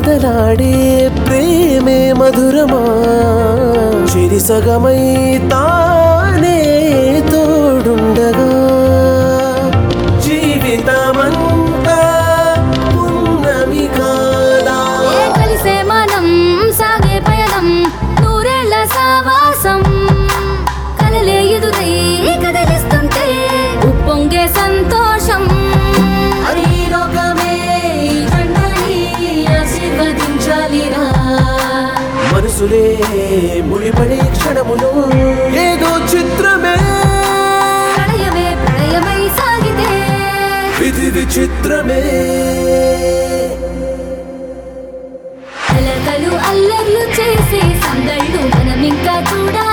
కదలాడే ప్రేమే మధురమా చిరిసగమై తానే తోడుండగా జీవితమంతా పున్నమి కాదా ఏ కలిసే మనం సాగే పయనం నూరేళ్ల సావాసం కలలే ఎదురై కదిలిస్తుంటే ఉప్పొంగే సంతోషం అది ఈ లోకమే ఈ జంటని ఆశీర్వదించాలిరా మనసులే ముడిపడే క్షణములు ఏదో చిత్రమే ప్రళయమే ప్రళయమై సాగితే విధి విచిత్రమే అలకలు అల్లర్లు చేసే సందళ్ళు మనం ఇంకా చూడాలి